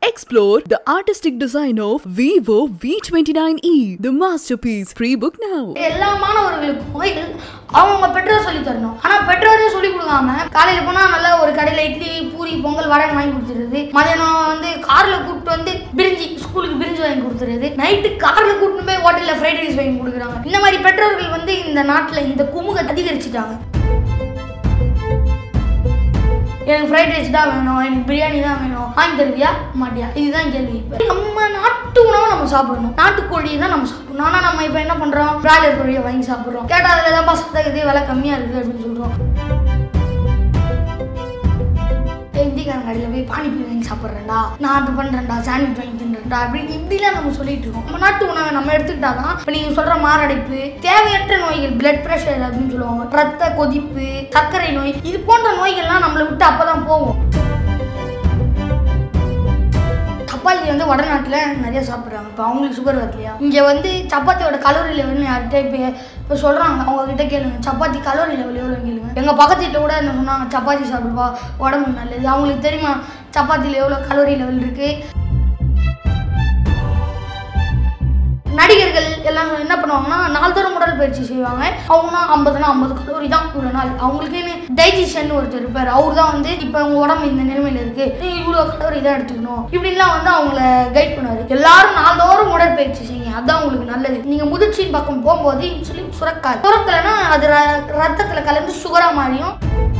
Explore the artistic design of Vivo V29e, the masterpiece. Pre-book now. எல்லா மாணவர்களுக்கும் அவங்க பெற்றோர் சொல்லி தரணும் ஆனா பெற்றோரே சொல்லி கொடுக்காம காலையில போனா நல்லா ஒரு கடையில இட்லி பூரி பொங்கல் வடை வாங்கி கொடுத்துருது மதியானம் வந்து கார்ல கூப்பிட்டு வந்து பிரிஞ்சி ஸ்கூலுக்கு பிரிஞ்சு வாங்கி கொடுத்துருது நைட்டு கார்ல கூப்பிட்டு போய் ஹோட்டல்ல ஃப்ரைட் ரைஸ் வாங்கி கொடுக்குறாங்க இந்த மாதிரி பெற்றோர்கள் வந்து இந்த நாட்டுல இந்த குமுக அதிகரிச்சுட்டாங்க எனக்கு ஃப்ரைட் ரைஸ் தான் வேணும் எனக்கு பிரியாணி தான் வேணும் வாங்கி தருவியா மாட்டியா இதுதான் கேள்வி இப்போ நம்ம நாட்டு உணவை நம்ம சாப்பிடணும் நாட்டுக்கோழி தான் நம்ம சாப்பிடணும் ஆனால் நம்ம இப்போ என்ன பண்ணுறோம் பிராய்லர் கோழியை வாங்கி சாப்பிட்றோம் கேட்டால் அதில் தான் பசங்க இருக்குது விலை கம்மியாக இருக்குது அப்படின்னு சொல்கிறோம் ஹிந்திக்காரன் கடையில் போய் பானிபூரி வாங்கி சாப்பிட்றேன்டா நான் அது பண்ணுறேன்டா சாண்ட்விச் வாங்கி தின்றேன்டா அப்படின்னு இப்படிலாம் நம்ம சொல்லிட்டு இருக்கோம் நம்ம நாட்டு உணவை நம்ம எடுத்துக்கிட்டா தான் இப்போ நீங்கள் சொல்கிற மாரடைப்பு தேவையற்ற நோய்கள் பிளட் ப்ரெஷர் அப்படின்னு சொல்லுவாங்க ரத்த கொதிப்பு சர்க்கரை நோய் இது போன்ற நோய்கள்லாம் நம்மளை விட்டு அப்போ தான் போகும் சப்பாத்தி வந்து வடநாட்டில் நிறைய சாப்பிட்றாங்க இப்போ அவங்களுக்கு சுகர் வரலையா இங்கே வந்து சப்பாத்தியோட கலோரி லெவல்னு யார்கிட்ட இப்போ இப்போ சொல்கிறாங்க அவங்க கிட்ட கேளுங்க சப்பாத்தி கலோரி லெவல் எவ்வளோ கேளுங்க எங்கள் பக்கத்து வீட்டில் கூட என்ன சொன்னாங்க சப்பாத்தி சாப்பிடுவா உடம்புக்கு நல்லது அவங்களுக்கு தெரியுமா சப்பாத்தியில் எவ்வளோ கலோரி லெவல் இருக்குது நடிகர்கள் எல்லாம் என்ன பண்ணுவாங்கன்னா நாள்தோறும் உடற்பயிற்சி செய்வாங்க அவங்கன்னா ஐம்பதுனா ஐம்பது கலோரி தான் இவ்வளோ நாள் அவங்களுக்குன்னு டைஜஷன் ஒருத்தர் இருப்பார் அவர் தான் வந்து இப்போ உங்க உடம்பு இந்த நிலைமையில இருக்கு நீ இவ்வளோ கலோரி தான் எடுத்துக்கணும் இப்படிலாம் வந்து அவங்கள கைட் பண்ணுவாரு எல்லாரும் நாள்தோறும் உடற்பயிற்சி செய்யுங்க அதான் உங்களுக்கு நல்லது நீங்க முதிர்ச்சியின் பக்கம் போகும்போது இன்சுலின் சுரக்காது சுரக்கலைன்னா அது ர- ரத்தத்துல கலந்து சுகரா மாறியும்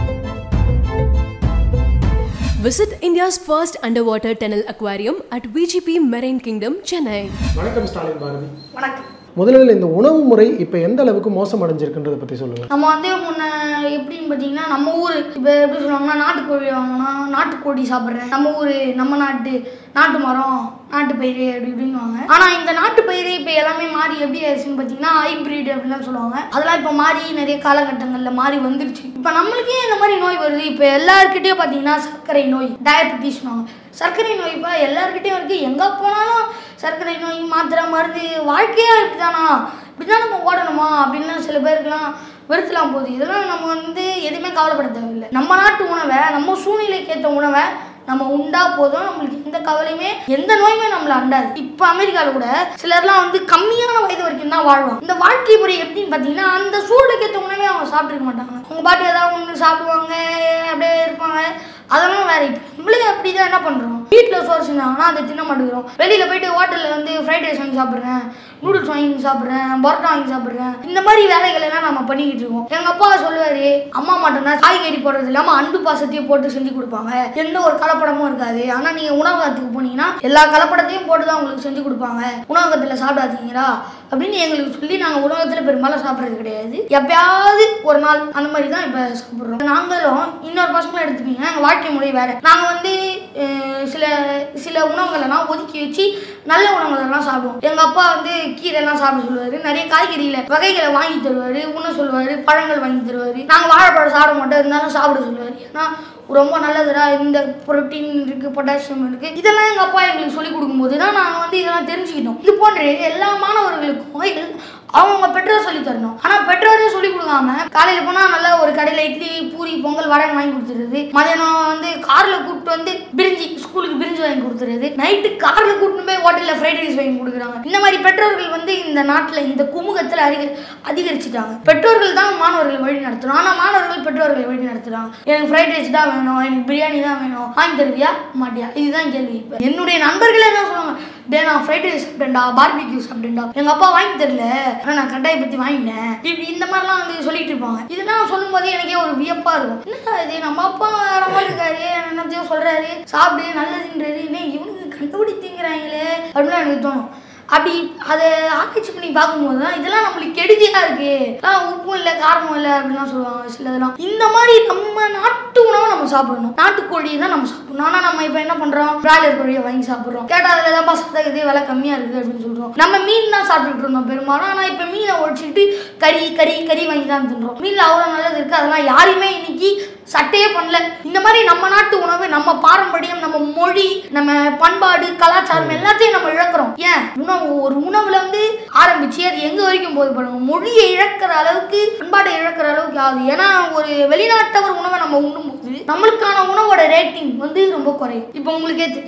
Visit India's first underwater tunnel aquarium at VGP Marine Kingdom, Chennai. வணக்கம் ஸ்டாலின் பாரதி வணக்கம் முதலில் இந்த உணவு முறை இப்போ எந்த அளவுக்கு மோசம் அடைஞ்சிருக்குன்றதை பற்றி சொல்லுங்கள் நம்ம வந்து முன்ன எப்படின்னு பார்த்தீங்கன்னா நம்ம ஊர் இப்போ எப்படி சொல்லுவாங்கன்னா நாட்டுக்கோழி வாங்கினா நாட்டுக்கோழி சாப்பிட்றேன் நம்ம ஊர் நம்ம நாட்டு நாட்டு மரம் நாட்டு பயிர் அப்படி இப்படின்னுவாங்க ஆனால் இந்த நாட்டு பயிர் இப்போ எல்லாமே மாறி எப்படி ஆயிடுச்சுன்னு பார்த்தீங்கன்னா ஹைப்ரிட் அப்படிலாம் சொல்லுவாங்க அதெல்லாம் இப்போ மாறி நிறைய காலகட்டங்களில் மாறி வந்துருச்சு இப்போ நம்மளுக்கே இந்த மாதிரி நோய் வருது இப்போ எல்லாருக்கிட்டேயும் பார்த்தீங்கன்னா சர்க்கரை நோய் டயபெட்டிஸ்னுவாங்க சர்க்கரை நோய் இப்போ எல்லாருக்கிட்டையும் இருக்குது எங்கே போனாலும் சர்க்கரை நோய் மாத்திரை மருந்து வாழ்க்கையே இப்படிதானா இப்படிதான் நம்ம ஓடணுமா அப்படின்லாம் சில பேருக்குலாம் வெறுத்துலாம் போகுது இதெல்லாம் நம்ம வந்து எதுவுமே கவலைப்பட தேவையில்லை நம்ம நாட்டு உணவை நம்ம சூழ்நிலைக்கு ஏற்ற உணவை நம்ம உண்டா போதும் நம்மளுக்கு எந்த கவலையுமே எந்த நோயுமே நம்மள அண்டாது இப்போ அமெரிக்காவில் கூட சிலர்லாம் வந்து கம்மியான வயது வரைக்கும் தான் வாழ்வாங்க இந்த வாழ்க்கை முறை எப்படின்னு பார்த்தீங்கன்னா அந்த சூழலுக்கு ஏற்ற உணவே அவங்க சாப்பிட்டுருக்க மாட்டாங்க அவங்க பாட்டு ஏதாவது ஒன்று சாப்பிடுவாங்க அப்படியே இருப்பாங்க அதெல்லாம் வேற இப்போ நம்மளே அப்படி தான் என்ன பண்ணுறோம் வீட்டில் சோறு செஞ்சாங்கன்னா அதை தின்ன மாட்டேங்கிறோம் வெளியில் போயிட்டு ஹோட்டலில் வந்து ஃப்ரைட் ரைஸ் வாங்கி சாப்பிட்றேன் நூடுல்ஸ் வாங்கி சாப்பிட்றேன் பரோட்டா வாங்கி சாப்பிட்றேன் இந்த மாதிரி வேலைகள் எல்லாம் நம்ம பண்ணிக்கிட்டு இருக்கோம் எங்கள் அப்பா சொல்லுவார் அம்மா மட்டும்தான் காய்கறி போடுறது இல்லாமல் அன்பு பாசத்தையும் போட்டு செஞ்சு கொடுப்பாங்க எந்த ஒரு கலப்படமும் இருக்காது ஆனால் நீங்கள் உணவகத்துக்கு போனீங்கன்னா எல்லா கலப்படத்தையும் போட்டு தான் உங்களுக்கு செஞ்சு கொடுப்பாங்க உணவகத்தில் சாப்பிடாதீங்களா அப்படின்னு எங்களுக்கு சொல்லி நாங்கள் உணவகத்தில் பெரும்பாலும் சாப்பிட்றது கிடையாது எப்பயாவது ஒரு நாள் அந்த மாதிரி தான் இப்போ சாப்பிட்றோம் நாங்களும் இன்னொரு பசங்களும் எடுத்துப்பீங்க எங்கள் வாழ்க்கை முறை வேறு நாங்கள் வந்து அஹ், சில சில உணவுகளெல்லாம் ஒதுக்கி வச்சு நல்ல உணவுகளெல்லாம் சாப்பிடுவோம் எங்கள் அப்பா வந்து கீரைலாம் சாப்பிட சொல்லுவார் நிறைய காய்கறியில வகைகளை வாங்கி தருவார் உண்ண சொல்லுவார் பழங்கள் வாங்கி தருவார் நாங்கள் வாழைப்பழம் சாப்பிட மாட்டோம் இருந்தாலும் சாப்பிட சொல்லுவார் ஏன்னா ரொம்ப நல்லதுடா இந்த புரோட்டீன் இருக்குது பொட்டாசியம் இருக்குது இதெல்லாம் எங்கள் அப்பா எங்களுக்கு சொல்லி கொடுக்கும்போது தான் நாங்கள் வந்து இதெல்லாம் தெரிஞ்சுக்கிட்டோம் இது போன்ற எல்லா மாணவர்களுக்கும் இது அவங்க பெற்றோர் சொல்லி தரணும் ஆனால் பெற்றோரே சொல்லி கொடுக்காம காலையில் போனால் நல்லா ஒரு கடையில் இட்லி பூரி பொங்கல் வடை வாங்கி கொடுத்துருது மதியானம் வந்து காரில் கூப்பிட்டு வந்து பிரிஞ்சி ஸ்கூலுக்கு பிரிஞ்சு வாங்கி கொடுத்துருது நைட்டு காரில் கூப்பிட்டு போய் ஹோட்டலில் ஃப்ரைட் ரைஸ் வாங்கி கொடுக்குறாங்க இந்த மாதிரி பெற்றோர்கள் வந்து இந்த நாட்டில் இந்த குமுகத்தில் அதிக அதிகரிச்சுட்டாங்க பெற்றோர்கள் தான் மாணவர்களை வழி நடத்தணும் ஆனால் மாணவர்கள் பெற்றோர்களை வழி நடத்துறாங்க எனக்கு ஃப்ரைட் ரைஸ் தான் வேணும் எனக்கு பிரியாணி தான் வேணும் வாங்கி தருவியா மாட்டியா இதுதான் கேள்வி இப்போ என்னுடைய நண்பர்களே என்ன சொல்லுவாங்க டே நான் ஃப்ரைட் ரைஸ் சாப்பிட்டேன்டா பார்பிக்யூ சாப்பிட்டேன்டா எங்கள் அப்பா வாங்கி தரல ஆனால் நான் கட்டாய பற்றி வாங்கிட்டேன் இப்படி இந்த மாதிரிலாம் வந்து சொல்லிட்டு இருப்பாங்க இதெல்லாம் சொல்லும்போது எனக்கே ஒரு வியப்பாக இருக்கும் என்ன இது நம்ம அப்பா வேற மாதிரி இருக்காரு என்னத்தையும் சொல்கிறாரு சாப்பிடு நல்லதுன்றாரு என்ன இவனுக்கு கண்டுபிடித்துங்கிறாங்களே அப்படின்னு எனக்கு தோணும் அப்படி அதை ஆராய்ச்சி பண்ணி பார்க்கும்போது தான் இதெல்லாம் நம்மளுக்கு கெடுதியாக இருக்கு எல்லாம் உப்பும் இல்லை காரமும் இல்லை அப்படின்லாம் சொல்லுவாங்க சிலதெல்லாம் இந்த மாதிரி நம்ம நாட்டு உணவை நம்ம சாப்பிடணும் நாட்டுக்கோழியை தான் நம்ம சாப்பிடணும் ஆனால் நம்ம இப்போ என்ன பண்ணுறோம் பிராய்லர் கோழியை வாங்கி சாப்பிட்றோம் கேட்டால் அதில் தான் பசங்க இருக்குது விலை கம்மியாக இருக்குது அப்படின்னு சொல்கிறோம் நம்ம மீன் தான் சாப்பிட்டுட்டு இருந்தோம் பெரும்பாலும் ஆனால் இப்போ மீனை ஒழிச்சிட்டு கறி கறி கறி வாங்கி தான் தின்றோம் மீனில் அவ்வளோ நல்லது இருக்குது அதெல்லாம் யாருமே இன்னைக்கு சட்டையே பண்ணல இந்த மாதிரி நம்ம நாட்டு உணவு நம்ம பாரம்பரியம் நம்ம மொழி நம்ம பண்பாடு கலாச்சாரம் எல்லாத்தையும் நம்ம இழக்கிறோம் ஏன் உணவு ஒரு உணவுல வந்து ஆரம்பிச்சு அது எங்க வரைக்கும் போகுது பாருங்க மொழியை இழக்கிற அளவுக்கு பண்பாட்டை இழக்கிற அளவுக்கு ஆகுது ஏன்னா ஒரு வெளிநாட்டவர் உணவை நம்ம உண்ணும்போது நம்மளுக்கான உணவோட ரேட்டிங் வந்து ரொம்ப குறையும் இப்போ உங்களுக்கே தெரியும்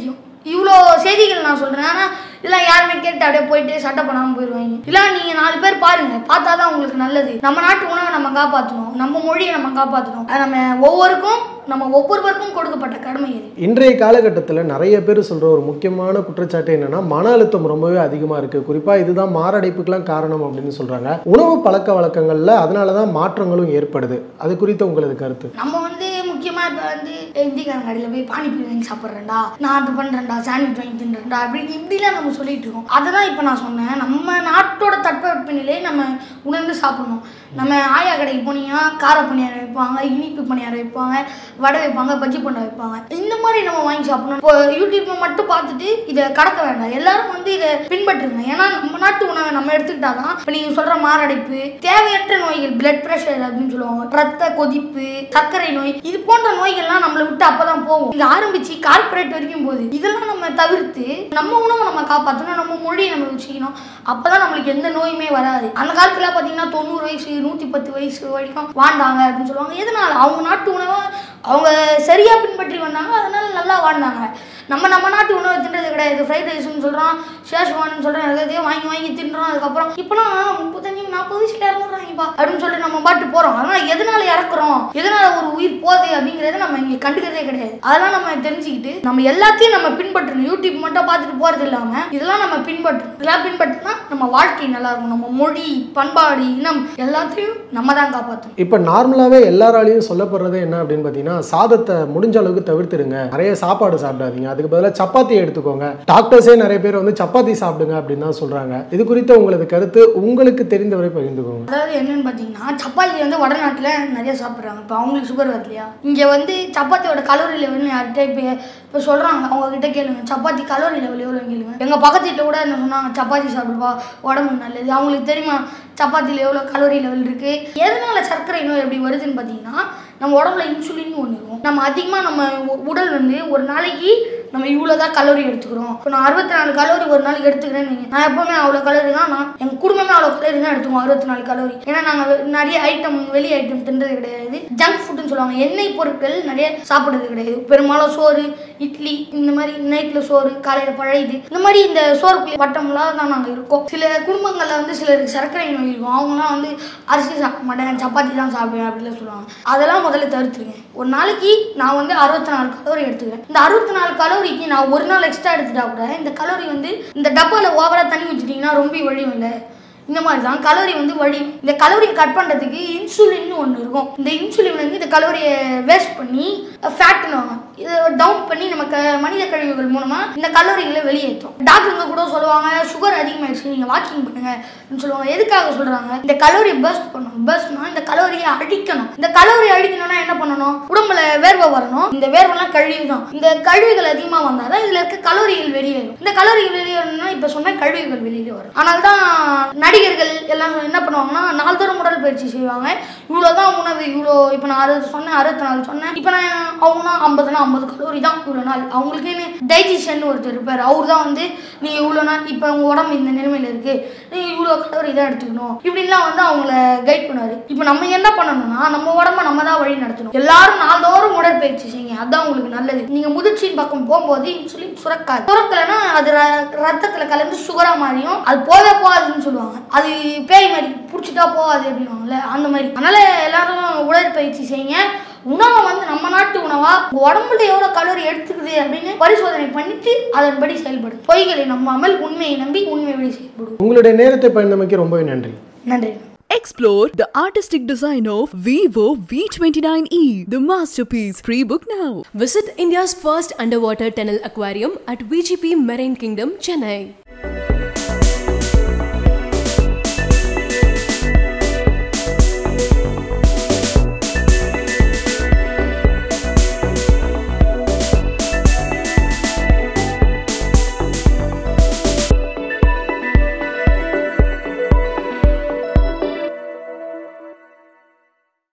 இவ்வளோ செய்திகள் நான் சொல்கிறேன் ஆனால் இதெல்லாம் யாருமே கேட்டு அப்படியே போயிட்டு சட்டை பண்ணாமல் போயிடுவாங்க இல்லை நீங்கள் நாலு பேர் பாருங்க பார்த்தா தான் உங்களுக்கு நல்லது நம்ம நாட்டு உணவை நம்ம காப்பாற்றணும் நம்ம மொழியை நம்ம காப்பாற்றணும் அது நம்ம ஒவ்வொருக்கும் நம்ம ஒவ்வொருவருக்கும் கொடுக்கப்பட்ட கடமை இது இன்றைய காலகட்டத்தில் நிறைய பேர் சொல்கிற ஒரு முக்கியமான குற்றச்சாட்டு என்னன்னா மன அழுத்தம் ரொம்பவே அதிகமாக இருக்குது குறிப்பாக இதுதான் மாரடைப்புக்கெல்லாம் காரணம் அப்படின்னு சொல்கிறாங்க உணவு பழக்க வழக்கங்களில் அதனால தான் மாற்றங்களும் ஏற்படுது அது குறித்து உங்களது கருத்து நம்ம வந்து முக்கியமாக இப்போ வந்து இந்திக்காரன் கடையில் போய் பானிபூரி வாங்கி சாப்பிட்றேன்டா நான் அது பண்ணுறேன்டா சாண்ட்விச் வாங்கி தின்றேன்டா அப்படி இப்படிலாம் நம்ம சொல்லிட்டு இருக்கோம் அதை தான் இப்போ நான் சொன்னேன் நம்ம நாட்டோட தட்பவெப்பநிலையை நம்ம உணர்ந்து சாப்பிடணும் நம்ம ஆயா கடைக்கு போனீங்கன்னா கார பணியாரம் வைப்பாங்க இனிப்பு பணியாரம் வைப்பாங்க வடை வைப்பாங்க பஜ்ஜி பண்ண வைப்பாங்க இந்த மாதிரி நம்ம வாங்கி சாப்பிடணும் இப்போ யூடியூப்ல மட்டும் பார்த்துட்டு இதை கடக்க வேண்டாம் எல்லாரும் வந்து இதை பின்பற்றுங்க ஏன்னா நம்ம நாட்டு உணவை நம்ம எடுத்துக்கிட்டாதான் இப்போ நீங்கள் சொல்கிற மாரடைப்பு தேவையற்ற நோய்கள் பிளட் ப்ரெஷர் அப்படின்னு சொல்லுவாங்க ரத்த கொதிப்பு சர்க்கரை நோய் இது போன்ற நோய்கள்லாம் நம்மளை விட்டு அப்பதான் போகும் இங்க ஆரம்பிச்சு கார்ப்பரேட் வரைக்கும் போகுது இதெல்லாம் நம்ம தவிர்த்து நம்ம உணவை நம்ம காப்பாற்றணும் நம்ம மொழியை நம்ம வச்சுக்கணும் அப்பதான் நம்மளுக்கு எந்த நோயுமே வராது அந்த காலத்துல பாத்தீங்கன்னா தொண்ணூறு வயசு நூத்தி பத்து வயசு வரைக்கும் வாழ்ந்தாங்க அப்படின்னு சொல்லுவாங்க எதனால அவங்க நாட்டு உணவை அவங்க சரியா பின்பற்றி வந்தாங்க அதனால நல்லா வாழ்ந்தாங்க நம்ம நம்ம நாட்டு உணவை தின்றது கிடையாது ஃப்ரைட் ரைஸ்னு சொல்கிறோம் ஷேஷ்வான்னு சொல்கிறோம் எல்லாத்தையும் வாங்கி வாங்கி தின்றோம் அதுக்கப்புறம் இப்போலாம் முப்பத்தஞ்சு நாற்பது வயசுல இறந்துடுறாங்கப்பா அப்படின்னு சொல்லிட்டு நம்ம பாட்டு போகிறோம் ஆனால் எதனால இறக்குறோம் எதனால ஒரு உயிர் போகுது அப்படிங்கிறத நம்ம இங்கே கண்டுக்கிறதே கிடையாது அதெல்லாம் நம்ம தெரிஞ்சுக்கிட்டு நம்ம எல்லாத்தையும் நம்ம பின்பற்றணும் யூடியூப் மட்டும் பார்த்துட்டு போகிறது இல்லாமல் இதெல்லாம் நம்ம பின்பற்றணும் இதெல்லாம் பின்பற்றினா நம்ம வாழ்க்கை நல்லா இருக்கும் நம்ம மொழி பண்பாடு இனம் எல்லாத்தையும் நம்ம தான் காப்பாற்றணும் இப்போ நார்மலாகவே எல்லாராலையும் சொல்லப்படுறது என்ன அப்படின்னு பார்த்தீங்கன்னா சாதத்தை முடிஞ்ச அளவுக்கு தவிர்த்துடுங்க நிறைய சாப்பாடு சாப்பிடாதீங்க அதுக்கு பதிலாக சப்பாத்தி எடுத்துக்கோங்க டாக்டர்ஸே நிறைய பேர் வந்து சப்பாத்தி சாப்பிடுங்க அப்படின்னு தான் சொல்கிறாங்க இது குறித்த உங்களது கருத்து உங்களுக்கு தெரிந்தவரை பகிர்ந்துக்கோங்க அதாவது என்னன்னு பார்த்தீங்கன்னா சப்பாத்தி வந்து வடநாட்டில் நிறைய சாப்பிட்றாங்க இப்போ அவங்களுக்கு சுகர் வருது இல்லையா இங்கே வந்து சப்பாத்தியோட கலோரி லெவல்னு யார்கிட்ட இப்போ இப்போ சொல்கிறாங்க அவங்க கிட்ட கேளுங்க சப்பாத்தி கலோரி லெவல் எவ்வளோ கேளுங்க எங்கள் பக்கத்து வீட்டில் கூட என்ன சொன்னாங்க சப்பாத்தி சாப்பிடுவா உடம்புக்கு நல்லது அவங்களுக்கு தெரியுமா சப்பாத்தியில் எவ்வளோ கலோரி லெவல் இருக்குது எதனால சர்க்கரை நோய் எப்படி வருதுன்னு பார்த்தீங்கன்னா நம்ம உடம்புல இன்சுலின் ஒன்று இருக்கும் நம்ம அதிகமாக நம்ம உ- உடல் வந்து ஒரு நாளைக்கு நம்ம இவ்வளோ தான் கலோரி எடுத்துக்கிறோம் இப்போ நான் அறுபத்தி நாலு கலோரி ஒரு நாளைக்கு எடுத்துக்கிறேன்னு வைங்க. நான் எப்பவுமே அவ்வளோ கலோரி தான் நான் எங்கள் குடும்பமே அவ்வளோ கலோரி தான் எடுத்துக்குவோம் அறுபத்தி நாலு கலோரி ஏன்னா நாங்கள் நிறைய ஐட்டம் வெளி ஐட்டம் தின்றது கிடையாது ஜங்க் ஃபுட்னு சொல்லுவாங்க எண்ணெய் பொருட்கள் நிறைய சாப்பிட்றது கிடையாது பெரும்பாலும் சோறு இட்லி இந்த மாதிரி நைட்டில் சோறு காலையில் பழையது இந்த மாதிரி இந்த சோறு வட்டம்லாம் தான் நாங்கள் இருக்கோம் சில குடும்பங்களில் வந்து சிலருக்கு சர்க்கரை நோய் இருக்கும் அவங்களாம் வந்து அரிசி சாப்பிட மாட்டேன் சப்பாத்தி தான் சாப்பிடுவேன் அப்படிலாம் சொல்லுவாங்க அதெல்லாம் முதல்ல தவிர்த்துருங்க ஒரு நாளைக்கு நான் வந்து அறுபத்தி நாலு கலோரி எடுத்துக்கிறேன் இந்த அறுபத்தி நாலு கலோரிக்கு நான் ஒரு நாள் எக்ஸ்ட்ரா எடுத்துட்டா கூட இந்த கலோரி வந்து இந்த டப்பாவில் ஓவராக தண்ணி வச்சுட்டிங்கன்னா ரொம்ப வழியும் இல்லை இந்த மாதிரி தான் கலோரி வந்து வழி இந்த கலோரியை கட் பண்ணுறதுக்கு இன்சுலின்னு ஒன்று இருக்கும் இந்த இன்சுலின் வந்து இந்த கலோரியை வேஸ்ட் பண்ணி ஃபேட்னுவாங்க இதை டவுன் பண்ணி நம்ம க மனித கழிவுகள் மூலமாக இந்த கலோரிகளை வெளியேற்றும் டாக்டருங்க கூட சொல்லுவாங்க சுகர் அதிகமாகிடுச்சு நீங்கள் வாக்கிங் பண்ணுங்க அப்படின்னு சொல்லுவாங்க எதுக்காக சொல்கிறாங்க இந்த கலோரியை பர்ஸ்ட் பண்ணணும் பர்ஸ்ட்னா இந்த கலோரியை அழிக்கணும் இந்த கலோரி அழிக்கணும்னா என்ன பண்ணணும் உடம்புல வேர்வை வரணும் இந்த வேர்வெல்லாம் கழிவு தான் இந்த கழிவுகள் அதிகமாக வந்தால் தான் இதில் இருக்க கலோரிகள் வெளியேறும் இந்த கலோரிகள் வெளியேறணும்னா இப்போ சொன்ன கழிவுகள் வெளியில வரும் அதனால தான் நடிகர்கள் எல்லாம் என்ன பண்ணுவாங்கன்னா நாள்தோறும் உடற்பயிற்சி செய்வாங்க இவ்வளோ தான் உணவு இவ்வளோ இப்போ நான் அறுபது சொன்னேன் அறுபத்தி நாலு சொன்னேன் இப்போ நான் அவங்கன்னா ஐம்பதுனா ஐம்பது கலோரி தான் இவ்வளோ நாள் அவங்களுக்குன்னு டைஜஷன் ஒருத்தர் இருப்பார் அவர் தான் வந்து நீங்கள் இவ்வளோ நாள் இப்போ உங்கள் உடம்பு இந்த நிலைமையில் இருக்குது நீங்கள் இவ்வளோ கலோரி தான் எடுத்துக்கணும் இப்படின்லாம் வந்து அவங்கள கைட் பண்ணுவார் இப்போ நம்ம என்ன பண்ணணும்னா நம்ம உடம்ப நம்ம தான் வழி நடத்தணும் எல்லாரும் நாள்தோறும் உடற்பயிற்சி செய்யுங்க அதான் உங்களுக்கு நல்லது நீங்கள் முதிர்ச்சியின் பக்கம் போகும்போது இன்சுலின் சுரக்காது சுரக்கலைன்னா அது ர- ரத்தத்துல கலந்து சுகரா மாறியும் அது போவே போகாதுன்னு சொல்லுவாங்க அது பேய் மாதிரி பிடிச்சிட்டா போகாது அப்படின்னுவாங்கல்ல அந்த மாதிரி அதனால எல்லாரும் உடற்பயிற்சி செய்யுங்க உணவை வந்து நம்ம நாட்டு உணவா உங்க உடம்புல எவ்வளவு கலோரி எடுத்துக்குது அப்படின்னு பரிசோதனை பண்ணிட்டு அதன்படி செயல்படும் பொய்களை நம்பாமல் உண்மையை நம்பி உண்மைப்படி செயல்படும் உங்களுடைய நேரத்தை பயந்தமைக்கு ரொம்பவே நன்றி நன்றி Explore the artistic design of Vivo V29e, the masterpiece. Pre-book now. Visit India's first underwater tunnel aquarium at VGP Marine Kingdom, Chennai.